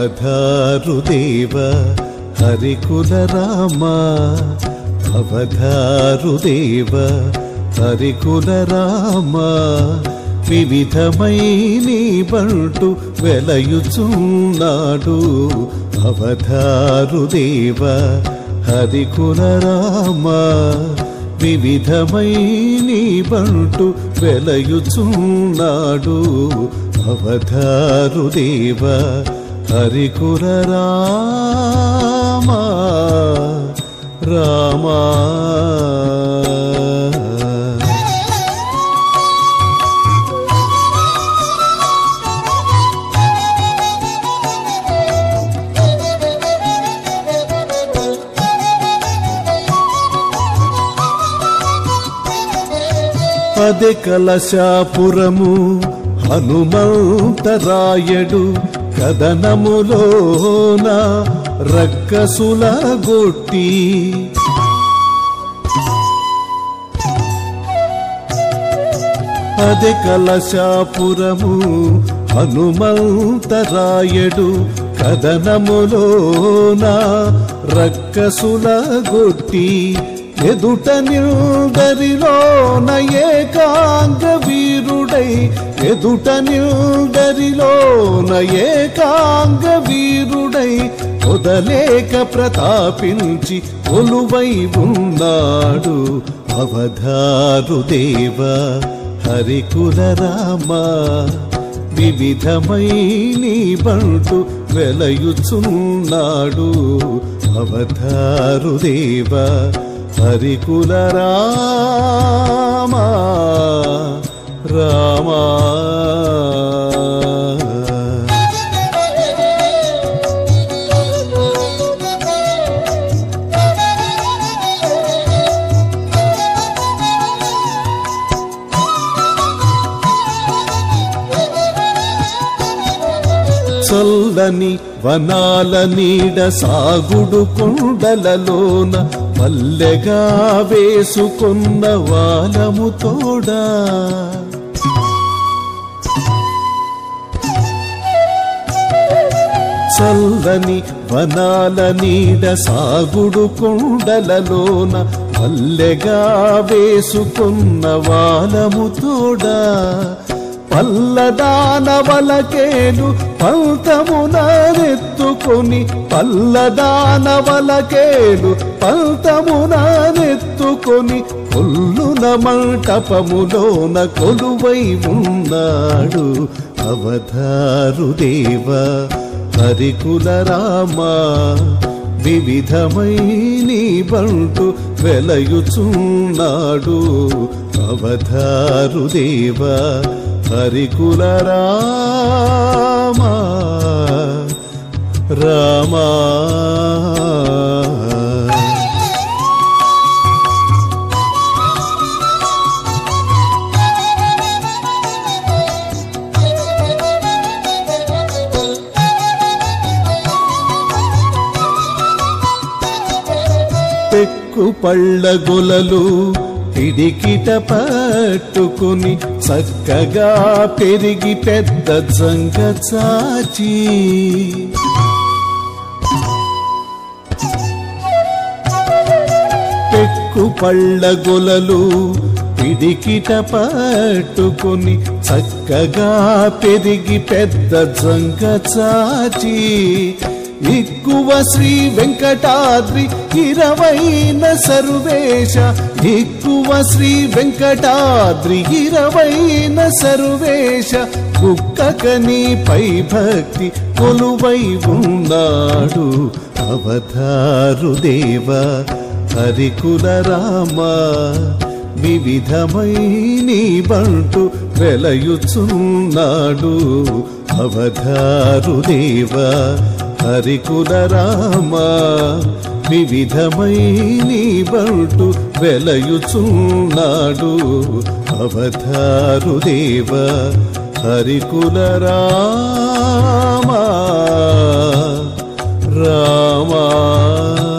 అవధారుదేవ హరికుల రామ అవధారుదేవ హరికుల రామ వివిధమై నీ బంటు వెలయుచున్నాడు అవధారుదేవ హరికుల రామ వివిధమై నీ బంటు వెలయుచున్నాడు అవధారుదేవ హరికుర రామ రామా అదే కలశాపురము హనుమంతరాయడు కదనములోన రక్కసుల గొట్టి అదే కలశాపురము హనుమంతరాయడు కదనములోన రక్కసుల గొట్టి ఎదుట నిల్దరిలోన ఏకాంగ వీరుడై ఎదుట నిల్దరిలోన ఏకాంగ వీరుడై వదలేక ప్రతాపించి కొలువై ఉన్నాడు అవధారుదేవ హరికుల రామ వివిధమై నీ బంటు వెలయుచున్నాడు అవధారుదేవ హరికుల రామ రామా చల్లని వనాల నీడ సాగుడు కొండలలోన పల్లెగా వేసుకున్న వాలము తోడా చల్లని వనాల నీడ సాగుడు కొండలలోన పల్లెగా వేసుకున్న వాలము తోడా పల్లదానవలకేలు పంతమునెత్తుకొని పల్లదానవలకేలు పంతమునెత్తుకొని కొల్లున మంటపములోన కొలువై ఉన్నాడు అవధారుదేవ హరికుల రామ వివిధమై నీ బంటు వెలయుచున్నాడు అవధారుదేవ హరికుల రామ రామా పెక్కు పళ్ళ గొలలు పిడికిట పట్టుకుని చక్కగా పెరిగి పెద్ద జంగ చాచి పెక్కు పళ్ళ గొలలు పిడికిట పట్టుకుని చక్కగా పెరిగి పెద్ద జంగ చాచి ఎక్కువ శ్రీ వెంకటాద్రి ఇరవైన సర్వేశ ఎక్కువ శ్రీ వెంకటాద్రి ఇరవైన సర్వేశ కుక్కకని పై భక్తి కొలువై ఉన్నాడు అవధారుదేవ హరికుల రామ వివిధమై నీ బంటు వెలయుచున్నాడు అవధారుదేవ హరికుల రామ వివిధమై నీ బంటు వెలయుచున్నాడు అవధారుదేవ హరికుల రామ రామా